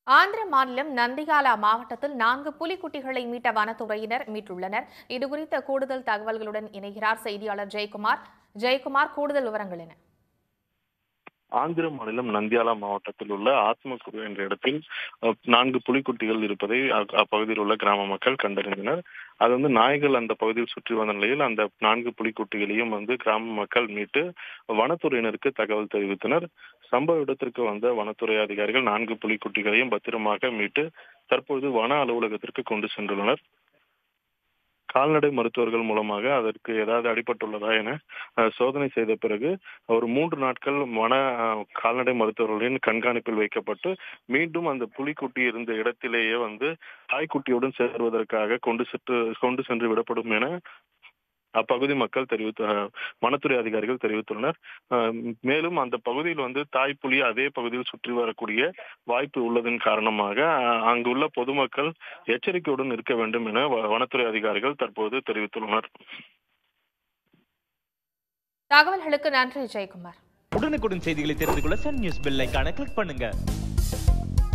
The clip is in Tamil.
ஆந்திர மாநிலம் நந்திகாலா மாவட்டத்தில் நான்கு புலிக்குட்டிகளை மீட்ட வனத்துறையினர் மீட்டுள்ளனர் இதுகுறித்த கூடுதல் தகவல்களுடன் இணைகிறார் செய்தியாளர் ஜெயக்குமார் ஜெயக்குமார் கூடுதல் விவரங்கள் என்ன ஆந்திர மாநிலம் நந்தியாலா மாவட்டத்தில் உள்ள ஆத்மகுரு என்ற இடத்தில் அஹ், நான்கு புலிக்குட்டிகள் இருப்பதை அ- அப்பகுதியில் உள்ள கிராம மக்கள் கண்டறிந்தனர் அது வந்து நாய்கள் அந்த பகுதியில் சுற்றி வந்த நிலையில் அந்த நான்கு புலிக்குட்டிகளையும் வந்து கிராம மக்கள் மீட்டு வனத்துறையினருக்கு தகவல் தெரிவித்தனர் சம்பவ இடத்திற்கு வந்த வனத்துறை அதிகாரிகள் நான்கு புலிக்குட்டிகளையும் பத்திரமாக மீட்டு தற்போது வன அலுவலகத்திற்கு கொண்டு சென்றுள்ளனர் கால்நடை மருத்துவர்கள் மூலமாக அதற்கு ஏதாவது அடிபட்டுள்ளதா என அஹ், சோதனை செய்த பிறகு ஒரு மூன்று நாட்கள் வன அஹ், கால்நடை மருத்துவர்களின் கண்காணிப்பில் வைக்கப்பட்டு மீண்டும் அந்த புலிக்குட்டி இருந்த இடத்திலேயே வந்து தாய்க்குட்டியுடன் சேர்வதற்காக கொண்டு சென்று கொண்டு சென்று விடப்படும் என அப்பகுதி மக்கள் தெரிவித்த அஹ், வனத்துறை அதிகாரிகள் தெரிவித்துள்ளனர் அஹ், மேலும் அந்த பகுதியில் வந்து தாய் புலி அதே பகுதியில் சுற்றி வரக்கூடிய வாய்ப்பு உள்ளதன் காரணமாக அஹ், அங்குள்ள பொதுமக்கள் எச்சரிக்கையுடன் இருக்க வேண்டும் என வ- வனத்துறை அதிகாரிகள் தற்போது தெரிவித்துள்ளனர் தகவல்களுக்கு நன்றி ஜெயக்குமார் உடனுக்குடன் செய்திகளை தெரிந்து கொள்ள சன் நியூஸ் பெல் ஐகானை கிளிக் பண்ணுங்க